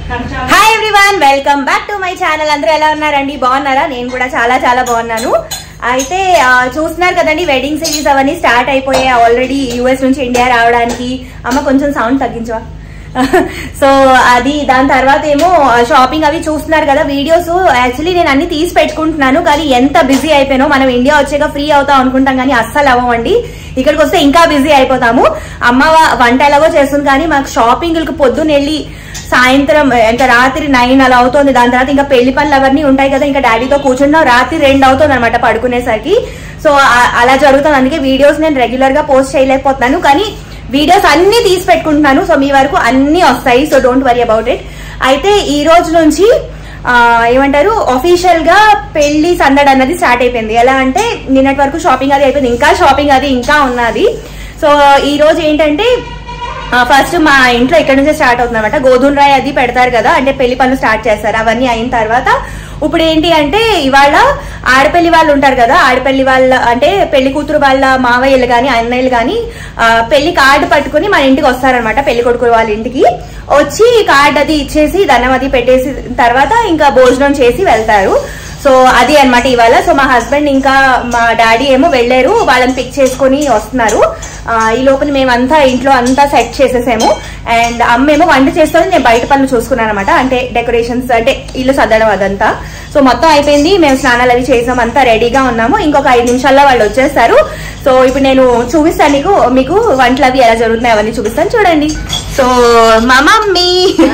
Hi everyone welcome back to my channel అందరూ ఎలా ఉన్నారండి బాగున్నారా నేను కూడా చాలా చాలా బాగున్నాను అయితే ఆ, చూస్తున్నారు కదండి వెడ్డింగ్ సిరీస్ అవన్నీ స్టార్ట్ అయిపోయాయి ఆల్రెడీ యూఎస్ నుంచి ఇండియా రావడానికి అమ్మ కొంచెం సౌండ్ తగ్గించవా సో అది దాని తర్వాత ఏమో షాపింగ్ అవి చూస్తున్నారు కదా వీడియోస్ యాక్చువల్లీ నేను అన్ని తీసి పెట్టుకుంటున్నాను కానీ ఎంత బిజీ అయిపోయానో మనం ఇండియా వచ్చాక ఫ్రీ అవుతాం అనుకుంటాం కానీ అస్సలు అవ్వమండి ఇక్కడికి వస్తే ఇంకా బిజీ అయిపోతాము అమ్మ వ- వంట ఎలాగో చేస్తుంది కానీ మాకు షాపింగ్లకు పొద్దున్న వెళ్ళి సాయంత్రం ఇంకా రాత్రి నైన్ అలా అవుతుంది దాని తర్వాత ఇంకా పెళ్లి పనులు అవన్నీ ఉంటాయి కదా ఇంకా డాడీతో కూర్చుంటాం రాత్రి రెండు అవుతుంది అనమాట పడుకునేసరికి సో ఆ- అలా జరుగుతుంది అందుకే వీడియోస్ నేను రెగ్యులర్ గా పోస్ట్ చేయలేకపోతున్నాను కానీ వీడియోస్ అన్ని తీసి పెట్టుకుంటున్నాను సో మీ వరకు అన్ని వస్తాయి so don't worry about it అయితే ఈ రోజు నుంచి ఆ, ఏమంటారు అఫీషియల్ గా పెళ్లి సందడి అన్నది స్టార్ట్ అయిపోయింది ఎలా అంటే నిన్నటి వరకు షాపింగ్ అది అయిపోయింది ఇంకా షాపింగ్ అది ఇంకా ఉన్నది సో ఈ రోజు ఏంటంటే ఫస్ట్ మా ఇంట్లో ఇక్కడ నుంచే స్టార్ట్ అవుతుంది అనమాట గోధుమ రాయి అది పెడతారు కదా అంటే పెళ్లి పనులు స్టార్ట్ చేస్తారు అవన్నీ అయిన తర్వాత ఇప్పుడు ఏంటి అంటే ఇవాళ ఆడపల్లి వాళ్ళు ఉంటారు కదా ఆడపల్లి వాళ్ళ అంటే పెళ్లి కూతురు వాళ్ళ మావయ్యలు గాని అన్నయ్యలు గాని ఆ, పెళ్లి కార్డు పట్టుకుని మన ఇంటికి వస్తారనమాట పెళ్లి కొడుకు వాళ్ళ ఇంటికి వచ్చి కార్డు అది ఇచ్చేసి దండం అది పెట్టేసి తర్వాత ఇంకా భోజనం చేసి వెళ్తారు సో అది అన్నమాట ఇవాళ సో మా హస్బెండ్ ఇంకా మా డాడీ ఏమో వెళ్ళారు వాళ్ళని పిక్ చేసుకొని వస్తున్నారు ఆ, ఈ లోపల మేమంతా ఇంట్లో అంతా సెట్ చేసేసాము అండ్ అమ్మ ఏమో వంట చేస్తుంది నేను బయట పనులు చూసుకున్నాను అనమాట అంటే డెకరేషన్స్ అంటే ఇల్లు సర్దడం అదంతా సో మొత్తం అయిపోయింది మేము స్నానాలు అవి చేసాం అంతా రెడీగా ఉన్నాము ఇంకొక ఐదు నిమిషాల్లో వాళ్ళు వచ్చేస్తారు సో ఇప్పుడు నేను చూపిస్తాను నీకు మీకు వంటలు అవి ఎలా జరుగుతున్నాయి అవన్నీ చూపిస్తాను చూడండి సో మా మమ్మీ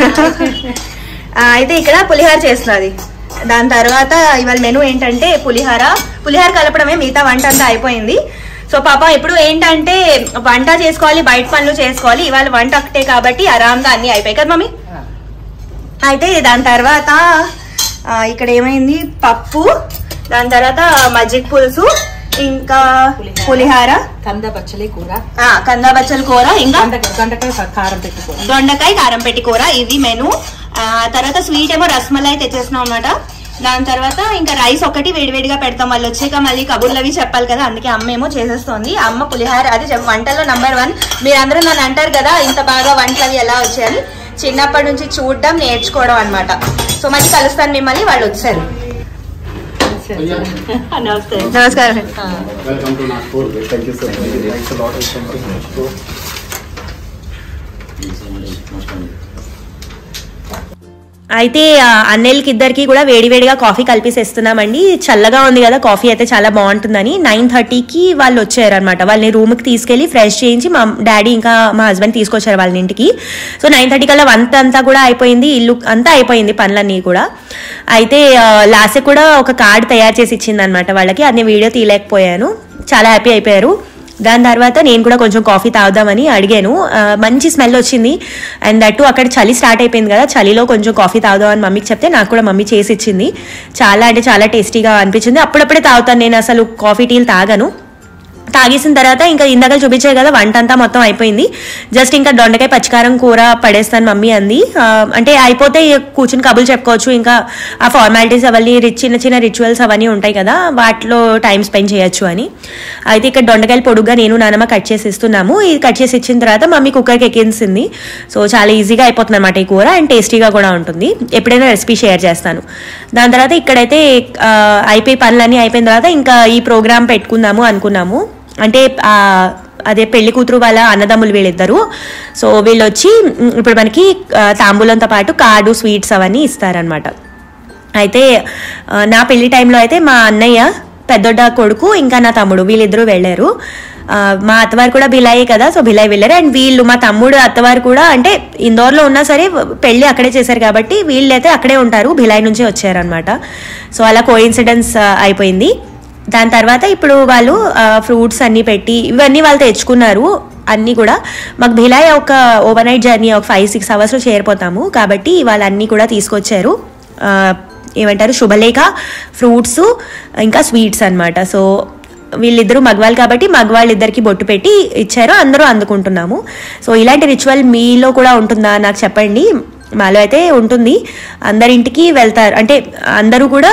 ఆ, అయితే ఇక్కడ పులిహార చేస్తున్నది దాని తర్వాత ఇవాళ మెను ఏంటంటే పులిహార పులిహార కలపడమే మిగతా వంట అంతా అయిపోయింది సో పాప ఇప్పుడు ఏంటంటే వంట చేసుకోవాలి బయట పనులు చేసుకోవాలి ఇవాళ వంట ఒకటే కాబట్టి ఆరాంగా అన్ని అయిపోయాయి కదా మమ్మీ అయితే దాని తర్వాత ఆ, ఇక్కడ ఏమైంది పప్పు దాని తర్వాత మజ్జిగ పులుసు ఇంకా పులిహార కంద బచ్చలి కూర ఆ, కంద బచ్చల కూర ఇంకా దొండకాయ దొండకాయ కారం పెట్టి కూర దొండకాయ కారం పెట్టి కూర ఇది మెను ఆ తర్వాత స్వీట్ ఏమో రసమలై తెచ్చేసినాం అనమాట దాని తర్వాత ఇంకా రైస్ ఒకటి వేడివేడిగా పెడతాం వాళ్ళు వచ్చాక మళ్ళీ కబుర్లు అవి చెప్పాలి కదా అందుకే అమ్మ ఏమో చేసేస్తోంది అమ్మ పులిహార అది చెప్- వంటల్లో నంబర్ వన్ మీరందరూ నన్ను అంటారు కదా ఇంత బాగా వంటలు అవి ఎలా వచ్చాయని చిన్నప్పటి నుంచి చూడడం నేర్చుకోవడం అన్నమాట సో మళ్ళీ కలుస్తాను మిమ్మల్ని వాళ్ళు వచ్చారు నమస్తే నమస్కారం Welcome to Nagpur. Thank you so much. Thanks a lot. Thank you so much. అయితే ఆ, అన్నయ్యలకి ఇద్దరికి కూడా వేడివేడిగా కాఫీ కలిపేసేస్తున్నామండి చల్లగా ఉంది కదా కాఫీ అయితే చాలా బాగుంటుందని నైన్ థర్టీకి వాళ్ళు వచ్చారనమాట వాళ్ళని రూమ్కి తీసుకెళ్లి ఫ్రెష్ చేయించి మా డాడీ ఇంకా మా హస్బెండ్ తీసుకొచ్చారు వాళ్ళ ఇంటికి సో నైన్ థర్టీ కల్లా వంట అంతా కూడా అయిపోయింది ఇల్లు అంతా అయిపోయింది పనులన్నీ కూడా అయితే లాస్ట్ కూడా ఒక కార్డ్ తయారు చేసి ఇచ్చింది అనమాట వాళ్ళకి అది నేను వీడియో తీయలేకపోయాను చాలా హ్యాపీ అయిపోయారు దాని తర్వాత నేను కూడా కొంచెం కాఫీ తాగుదామని అడిగాను ఆ, మంచి స్మెల్ వచ్చింది అండ్ దట్టు అక్కడ చలి స్టార్ట్ అయిపోయింది కదా చలిలో కొంచెం కాఫీ తాగుదామని మమ్మీకి చెప్తే నాకు కూడా మమ్మీ చేసి ఇచ్చింది చాలా అంటే చాలా టేస్టీగా అనిపించింది అప్పుడప్పుడే తాగుతాను నేను అసలు కాఫీ టీలు తాగను తాగేసిన తర్వాత ఇంకా ఇందాక చూపించారు కదా వంట అంతా మొత్తం అయిపోయింది జస్ట్ ఇంకా దొండకాయ పచ్చికారం కూర పడేస్తాను మమ్మీ అంది ఆ, అంటే అయిపోతే కూర్చుని కబులు చెప్పుకోవచ్చు ఇంకా ఆ ఫార్మాలిటీస్ అవన్నీ రి- చిన్న చిన్న రిచువల్స్ అవన్నీ ఉంటాయి కదా వాటిలో టైం స్పెండ్ చేయొచ్చు అని అయితే ఇక్కడ దొండకాయలు పొడుగ్గా నేను నానమ్మ కట్ చేసి ఇస్తున్నాము ఇది కట్ చేసి ఇచ్చిన తర్వాత మమ్మీ కుక్కర్కి ఎక్కించింది సో చాలా ఈజీగా అయిపోతుంది అనమాట ఈ కూర అండ్ టేస్టీగా కూడా ఉంటుంది ఎప్పుడైనా రెసిపీ షేర్ చేస్తాను దాని తర్వాత ఇక్కడైతే ఆ, అయిపోయి పనులన్నీ అయిపోయిన తర్వాత ఇంకా ఈ ప్రోగ్రామ్ పెట్టుకుందాము అనుకున్నాము అంటే ఆ, అదే పెళ్లి కూతురు వాళ్ళ అన్నదమ్ములు వీళ్ళిద్దరు సో వీళ్ళు వచ్చి మ్, ఇప్పుడు మనకి ఆ, తాంబూలంతో పాటు కార్డు స్వీట్స్ అవన్నీ ఇస్తారనమాట అయితే ఆ, నా పెళ్లి టైంలో అయితే మా అన్నయ్య పెద్దొడ్డ కొడుకు ఇంకా నా తమ్ముడు వీళ్ళిద్దరూ వెళ్ళారు ఆ, మా అత్తవారు కూడా బిలాయే కదా సో బిలాయి వెళ్ళారు అండ్ వీళ్ళు మా తమ్ముడు అత్తవారు కూడా అంటే ఇందోర్లో ఉన్నా సరే పెళ్లి అక్కడే చేశారు కాబట్టి వీళ్ళైతే అక్కడే ఉంటారు భిలాయి నుంచే వచ్చారనమాట సో అలా కోయిన్సిడెన్స్ అయిపోయింది దాని తర్వాత ఇప్పుడు వాళ్ళు ఫ్రూట్స్ అన్ని పెట్టి ఇవన్నీ వాళ్ళు తెచ్చుకున్నారు అన్నీ కూడా మాకు భిలాయ్ ఒక ఓవర్ నైట్ జర్నీ ఒక ఫైవ్ సిక్స్ అవర్స్లో చేరిపోతాము కాబట్టి వాళ్ళన్నీ కూడా తీసుకొచ్చారు ఆ, ఏమంటారు శుభలేఖ ఫ్రూట్స్ ఇంకా స్వీట్స్ అన్నమాట సో వీళ్ళిద్దరూ మగవాళ్ళు కాబట్టి మగవాళ్ళిద్దరికి బొట్టు పెట్టి ఇచ్చారు అందరూ అందుకుంటున్నాము సో ఇలాంటి రిచువల్ మీలో కూడా ఉంటుందా నాకు చెప్పండి మాలో అయితే ఉంటుంది అందరింటికి వెళ్తారు అంటే అందరూ కూడా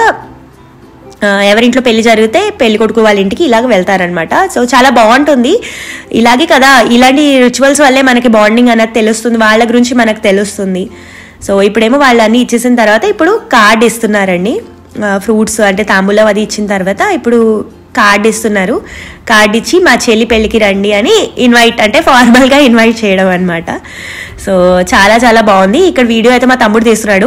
ఆ, ఎవరింట్లో పెళ్లి జరిగితే పెళ్లి కొడుకు వాళ్ళ ఇంటికి ఇలాగ వెళ్తారనమాట సో చాలా బాగుంటుంది ఇలాగే కదా ఇలాంటి రిచువల్స్ వల్లే మనకి బాండింగ్ అన్నది తెలుస్తుంది వాళ్ళ గురించి మనకు తెలుస్తుంది సో ఇప్పుడేమో వాళ్ళు అన్ని ఇచ్చేసిన తర్వాత ఇప్పుడు కార్డ్ ఇస్తున్నారండి ఫ్రూట్స్ అంటే తాంబూలం అది ఇచ్చిన తర్వాత ఇప్పుడు కార్డ్ ఇస్తున్నారు కార్డ్ ఇచ్చి మా చెల్లి పెళ్ళికి రండి అని ఇన్వైట్ అంటే ఫార్మల్గా ఇన్వైట్ చేయడం అనమాట సో చాలా చాలా బాగుంది ఇక్కడ వీడియో అయితే మా తమ్ముడు తీస్తున్నాడు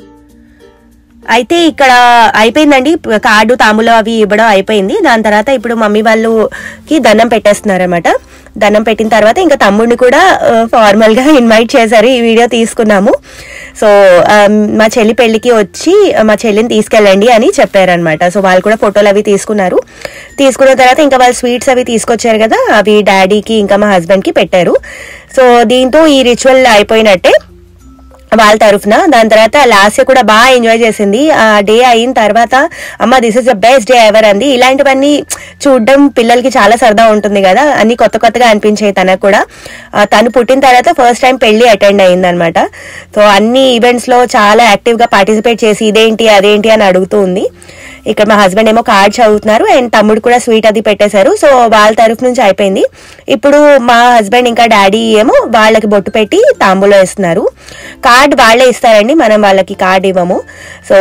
అయితే ఇక్కడ అయిపోయిందండి కార్డు తాంబూలం అవి ఇవ్వడం అయిపోయింది దాని తర్వాత ఇప్పుడు మమ్మీ వాళ్ళకి దండం పెట్టేస్తున్నారనమాట దండం పెట్టిన తర్వాత ఇంకా తమ్ముడిని కూడా ఫార్మల్ గా ఇన్వైట్ చేశారు ఈ వీడియో తీసుకున్నాము సో ఆ, మా చెల్లి పెళ్లికి వచ్చి మా చెల్లిని తీసుకెళ్ళండి అని చెప్పారనమాట సో వాళ్ళు కూడా ఫోటోలు అవి తీసుకున్నారు తీసుకున్న తర్వాత ఇంకా వాళ్ళు స్వీట్స్ అవి తీసుకొచ్చారు కదా అవి డాడీకి ఇంకా మా హస్బెండ్ కి పెట్టారు సో దీంతో ఈ రిచువల్ అయిపోయినట్టే వాళ్ళ తరఫున దాని తర్వాత లాస్ట్ కూడా బాగా ఎంజాయ్ చేసింది ఆ డే అయిన తర్వాత అమ్మ this is the best day ever అంది ఇలాంటివన్నీ చూడడం పిల్లలకి చాలా సరదా ఉంటుంది కదా అన్ని కొత్త కొత్తగా అనిపించాయి తనకు కూడా ఆ, తను పుట్టిన తర్వాత ఫస్ట్ టైం పెళ్లి అటెండ్ అయింది అనమాట సో అన్ని ఈవెంట్స్ లో చాలా యాక్టివ్ గా పార్టిసిపేట్ చేసి ఇదేంటి అదేంటి అని అడుగుతూ ఉంది ఇక్కడ మా హస్బెండ్ ఏమో కార్డ్ చదువుతున్నారు అండ్ తమ్ముడు కూడా స్వీట్ అది పెట్టేశారు సో వాళ్ళ తరఫు నుంచి అయిపోయింది ఇప్పుడు మా హస్బెండ్ ఇంకా డాడీ ఏమో వాళ్ళకి బొట్టు పెట్టి తాంబూలో ఇస్తున్నారు కార్డ్ వాళ్ళే ఇస్తారండి మనం వాళ్ళకి కార్డ్ ఇవ్వము సో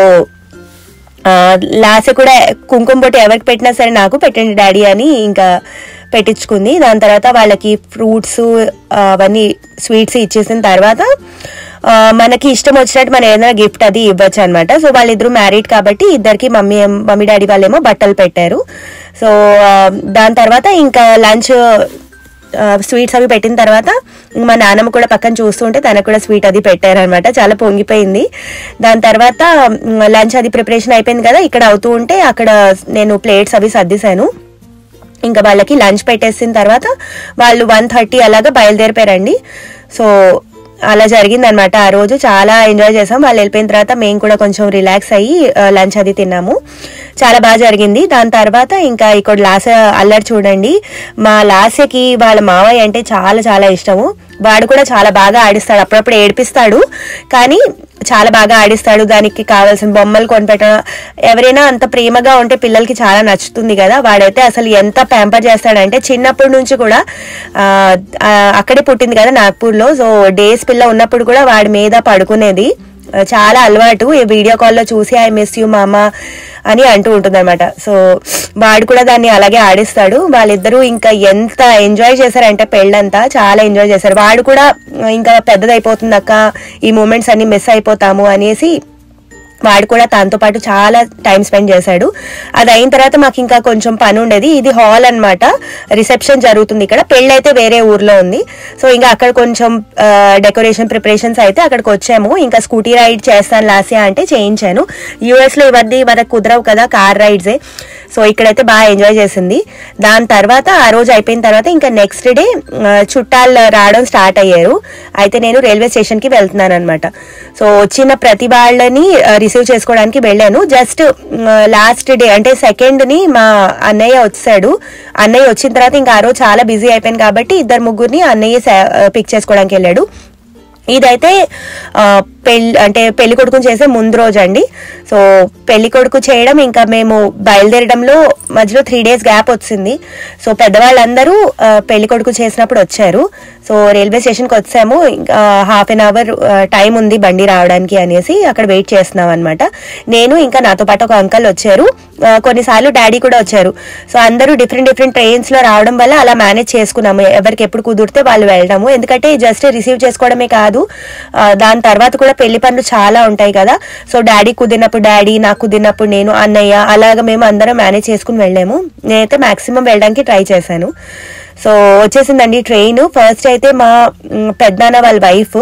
లాస్ట్ కూడా కుంకుమ బొట్టు ఎవరికి పెట్టినా సరే నాకు పెట్టండి డాడీ అని ఇంకా పెట్టించుకుంది దాని తర్వాత వాళ్ళకి ఫ్రూట్స్ అవన్నీ స్వీట్స్ ఇచ్చేసిన తర్వాత ఆ, మనకి ఇష్టం వచ్చినట్టు మనం ఏదైనా గిఫ్ట్ అది ఇవ్వచ్చు అనమాట సో వాళ్ళిద్దరు మ్యారీడ్ కాబట్టి ఇద్దరికి మమ్మీ ఏం- మమ్మీ డాడీ వాళ్ళేమో బట్టలు పెట్టారు సో ఆ, దాని తర్వాత ఇంకా లంచ్ స్వీట్స్ అవి పెట్టిన తర్వాత ఇంక మా నాన్నమ్మ కూడా పక్కన చూస్తుంటే తనకు కూడా స్వీట్ అది పెట్టారనమాట చాలా పొంగిపోయింది దాని తర్వాత లంచ్ అది ప్రిపరేషన్ అయిపోయింది కదా ఇక్కడ అవుతూ ఉంటే అక్కడ నేను ప్లేట్స్ అవి సర్దిశాను ఇంకా వాళ్ళకి లంచ్ పెట్టేసిన తర్వాత వాళ్ళు వన్ థర్టీ అలాగా బయలుదేరిపోయారండి సో అలా జరిగింది అనమాట ఆ రోజు చాలా ఎంజాయ్ చేసాం వాళ్ళు వెళ్ళిపోయిన తర్వాత మేము కూడా కొంచెం రిలాక్స్ అయ్యి లంచ్ అది తిన్నాము చాలా బాగా జరిగింది దాని తర్వాత ఇంకా ఇక్కడ లాస అల్లరి చూడండి మా లాస్యకి వాళ్ళ మావయ్య అంటే చాలా చాలా ఇష్టము వాడు కూడా చాలా బాగా ఆడిస్తాడు అప్పుడప్పుడు ఏడిపిస్తాడు కానీ చాలా బాగా ఆడిస్తాడు దానికి కావాల్సిన బొమ్మలు కొనిపెట్టడం ఎవరైనా అంత ప్రేమగా ఉంటే పిల్లలకి చాలా నచ్చుతుంది కదా వాడైతే అసలు ఎంత ప్యాంపర్ చేస్తాడంటే చిన్నప్పటి నుంచి కూడా ఆ, ఆ, అక్కడే పుట్టింది కదా నాగ్పూర్లో సో డేస్ పిల్ల ఉన్నప్పుడు కూడా వాడి మీద పడుకునేది ఆ, చాలా అలవాటు ఈ వీడియో కాల్లో చూసి ఐ మిస్ యూ మామ అని అంటూ ఉంటుంది అనమాట సో వాడు కూడా దాన్ని అలాగే ఆడిస్తాడు వాళ్ళిద్దరూ ఇంకా ఎంత ఎంజాయ్ చేశారంటే పెళ్ళంతా చాలా ఎంజాయ్ చేశారు వాడు కూడా ఇంకా పెద్దదైపోతుంది అక్క ఈ మూమెంట్స్ అన్ని మిస్ అయిపోతాము అనేసి వాడు కూడా తనతో పాటు చాలా టైం స్పెండ్ చేశాడు అది అయిన తర్వాత మాకు ఇంకా కొంచెం పని ఉండేది ఇది హాల్ అన్నమాట రిసెప్షన్ జరుగుతుంది ఇక్కడ పెళ్ళి అయితే వేరే ఊర్లో ఉంది సో ఇంకా అక్కడ కొంచెం డెకరేషన్ ప్రిపరేషన్స్ అయితే అక్కడికి వచ్చాము ఇంకా స్కూటీ రైడ్ చేస్తాను లాస్యా అంటే చేయించాను యూఎస్ లో ఇవన్నీ మనకు కుదరవు కదా కార్ రైడ్సే సో ఇక్కడైతే బాగా ఎంజాయ్ చేసింది దాని తర్వాత ఆ రోజు అయిపోయిన తర్వాత ఇంకా నెక్స్ట్ డే చుట్టాలు రావడం స్టార్ట్ అయ్యారు అయితే నేను రైల్వే స్టేషన్ కి వెళ్తున్నాను అనమాట సో వచ్చిన ప్రతి వాళ్ళని రిసీవ్ చేసుకోవడానికి వెళ్ళాను జస్ట్ లాస్ట్ డే అంటే సెకండ్ ని మా అన్నయ్య వచ్చాడు అన్నయ్య వచ్చిన తర్వాత ఇంకా ఆ రోజు చాలా బిజీ అయిపోయింది కాబట్టి ఇద్దరు ముగ్గురిని అన్నయ్య పిక్ చేసుకోవడానికి వెళ్ళాడు ఇదైతే ఆ, పెళ్లి అంటే పెళ్లి కొడుకుని చేసే ముందు రోజు అండి సో పెళ్లి కొడుకు చేయడం ఇంకా మేము బయలుదేరడంలో మధ్యలో త్రీ డేస్ గ్యాప్ వచ్చింది సో పెద్దవాళ్ళందరూ ఆ, పెళ్లి కొడుకు చేసినప్పుడు వచ్చారు సో రైల్వే స్టేషన్కి వచ్చాము ఇంకా హాఫ్ అన్ అవర్ టైం ఉంది బండి రావడానికి అనేసి అక్కడ వెయిట్ చేస్తున్నాం అనమాట నేను ఇంకా నాతో పాటు ఒక అంకల్ వచ్చారు ఆ, కొన్నిసార్లు డాడీ కూడా వచ్చారు సో అందరూ డిఫరెంట్ డిఫరెంట్ ట్రైన్స్ లో రావడం వల్ల అలా మేనేజ్ చేసుకున్నాము ఎవరికి ఎప్పుడు కుదిరితే వాళ్ళు వెళ్ళడము ఎందుకంటే జస్ట్ రిసీవ్ చేసుకోవడమే కాదు ఆ, దాని తర్వాత కూడా పెళ్లి పనులు చాలా ఉంటాయి కదా సో డాడీ కుదిరినప్పుడు డాడీ నాకు కుదిరినప్పుడు నేను అన్నయ్య అలాగ మేము అందరం మేనేజ్ చేసుకుని వెళ్ళాము నేనైతే మాక్సిమం వెళ్ళడానికి ట్రై చేశాను సో వచ్చేసిందండి ట్రైన్ ఫస్ట్ అయితే మా మ్, పెద్దనాన్న వాళ్ళ వైఫ్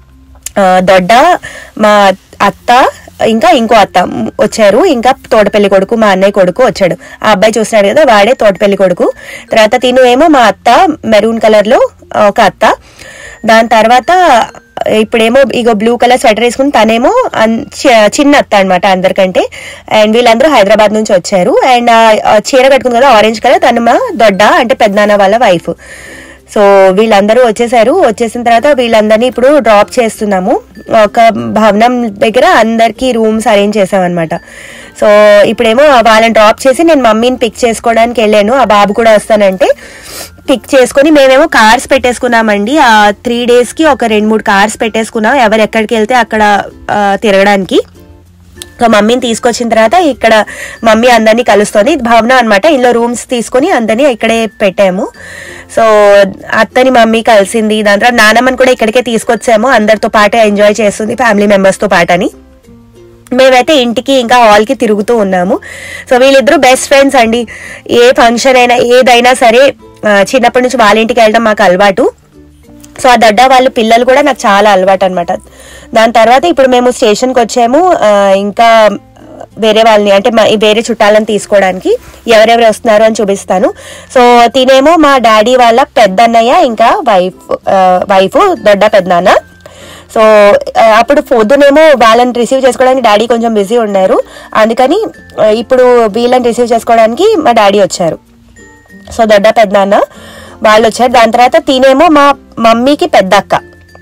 ఆ, దొడ్డ మా అత్త ఇంకా ఇంకో అత్త మ్, వచ్చారు ఇంకా తోటపల్లి కొడుకు మా అన్నయ్య కొడుకు వచ్చాడు ఆ అబ్బాయి చూస్తున్నాడు కదా వాడే తోటపల్లి కొడుకు తర్వాత తిను ఏమో మా అత్త మెరూన్ కలర్ లో ఒక అత్త దాని తర్వాత ఇప్పుడేమో ఇగో బ్లూ కలర్ స్వెటర్ వేసుకుని తనేమో అన్- చి- చిన్న అత్త అనమాట అందరికంటే అండ్ వీళ్ళందరూ హైదరాబాద్ నుంచి వచ్చారు అండ్ ఆ చీర కట్టుకుంది కదా ఆరెంజ్ కలర్ తను మా దొడ్డ అంటే పెద్దనాన్న వాళ్ళ వైఫ్ సో వీళ్ళందరూ వచ్చేసారు వచ్చేసిన తర్వాత వీళ్ళందరినీ ఇప్పుడు డ్రాప్ చేస్తున్నాము ఒక భవనం దగ్గర అందరికీ రూమ్స్ అరేంజ్ చేసామన్నమాట సో ఇప్పుడేమో వాళ్ళని డ్రాప్ చేసి నేను మమ్మీని పిక్ చేసుకోవడానికి వెళ్ళాను ఆ బాబు కూడా వస్తానంటే పిక్ చేసుకొని మేమేమో కార్స్ పెట్టేసుకున్నామండి ఆ త్రీ డేస్కి ఒక రెండు మూడు కార్స్ పెట్టేసుకున్నాం ఎవరు ఎక్కడికి వెళ్తే అక్కడ ఆ, తిరగడానికి సో మమ్మీని తీసుకొచ్చిన తర్వాత ఇక్కడ మమ్మీ అందరినీ కలుస్తుంది ఇది భవనం అనమాట ఇందులో రూమ్స్ తీసుకొని అందరినీ ఇక్కడే పెట్టాము సో అత్తని మమ్మీ కలిసింది దాని తర్వాత నానమ్మని కూడా ఇక్కడికే తీసుకొచ్చాము అందరితో పాటే ఎంజాయ్ చేస్తుంది ఫ్యామిలీ మెంబర్స్తో పాటని మేమైతే ఇంటికి ఇంకా హాల్కి తిరుగుతూ ఉన్నాము సో వీళ్ళిద్దరూ బెస్ట్ ఫ్రెండ్స్ అండి ఏ ఫంక్షన్ అయినా ఏదైనా సరే ఆ, చిన్నప్పటి నుంచి వాళ్ళ ఇంటికి వెళ్ళడం మాకు అలవాటు సో ఆ దడ్డ వాళ్ళ పిల్లలు కూడా నాకు చాలా అలవాటు అనమాట దాని తర్వాత ఇప్పుడు మేము స్టేషన్కి వచ్చాము ఆ, ఇంకా వేరే వాళ్ళని అంటే మా వేరే చుట్టాలను తీసుకోవడానికి ఎవరెవరు వస్తున్నారు అని చూపిస్తాను సో తినేమో మా డాడీ వాళ్ళ పెద్దన్నయ్య ఇంకా వైఫ్ వైఫ్ దొడ్డ పెద్దనాన్న సో ఆ, అప్పుడు పొద్దునేమో వాళ్ళని రిసీవ్ చేసుకోవడానికి డాడీ కొంచెం బిజీ ఉన్నారు అందుకని ఆ, ఇప్పుడు వీళ్ళని రిసీవ్ చేసుకోవడానికి మా డాడీ వచ్చారు సో దొడ్డ పెద్దనాన్న వాళ్ళు వచ్చారు దాని తర్వాత తినేమో మా మమ్మీకి పెద్ద అక్క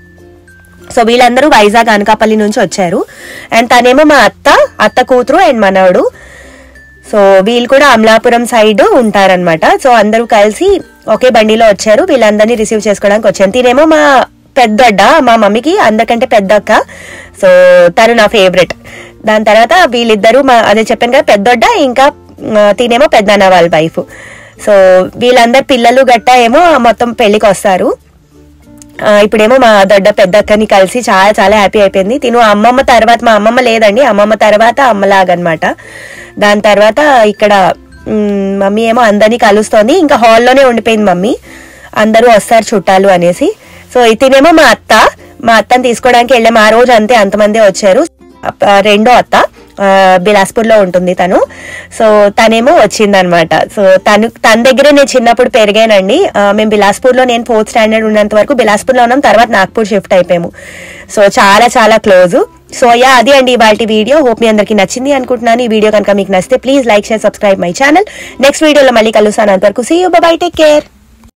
సో వీళ్ళందరూ వైజాగ్ అనకాపల్లి నుంచి వచ్చారు అండ్ తనేమో మా అత్త అత్త కూతురు అండ్ మనవడు సో వీళ్ళు కూడా అమలాపురం సైడ్ ఉంటారనమాట సో అందరూ కలిసి ఒకే బండిలో వచ్చారు వీళ్ళందరినీ రిసీవ్ చేసుకోవడానికి వచ్చాను తినేమో మా పెద్దడ్డ మా మమ్మీకి అందరికంటే పెద్ద అక్క సో తను నా ఫేవరెట్ దాని తర్వాత వీళ్ళిద్దరూ మా అదే చెప్పాను కదా పెద్దొడ్డ ఇంకా ఆ, తినేమో పెద్దన్న వాళ్ళ వైఫ్ సో వీళ్ళందరు పిల్లలు గట్టా ఏమో మొత్తం పెళ్లికి వస్తారు ఆ, ఇప్పుడేమో మా దొడ్డ పెద్దక్కని కలిసి చాలా చాలా హ్యాపీ అయిపోయింది తిను అమ్మమ్మ తర్వాత మా అమ్మమ్మ లేదండి అమ్మమ్మ తర్వాత అమ్మలాగనమాట దాని తర్వాత ఇక్కడ మ్, మమ్మీ ఏమో అందరినీ కలుస్తోంది ఇంకా హాల్లోనే ఉండిపోయింది మమ్మీ అందరూ వస్తారు చుట్టాలు అనేసి సో తినేమో మా అత్త మా అత్తని తీసుకోవడానికి వెళ్ళాము ఆ రోజు అంతే అంతమందే వచ్చారు అప్ప- రెండో అత్త ఆ, బిలాస్పూర్ లో ఉంటుంది తను సో తనేమో వచ్చిందనమాట సో తను తన దగ్గరే నేను చిన్నప్పుడు పెరిగానండి ఆ, మేము బిలాస్పూర్ లో నేను ఫోర్త్ స్టాండర్డ్ ఉన్నంత వరకు బిలాస్పూర్ లో ఉన్నాం తర్వాత నాగ్పూర్ షిఫ్ట్ అయిపోయాము సో చాలా చాలా క్లోజ్ సో యా అది అండి ఇవాళ వీడియో హోప్ మీ అందరికి నచ్చింది అనుకుంటున్నాను ఈ వీడియో కనుక మీకు నచ్చితే please like share subscribe my channel next వీడియోలో మళ్ళీ కలుస్తాను అంతవరకు see you bye take care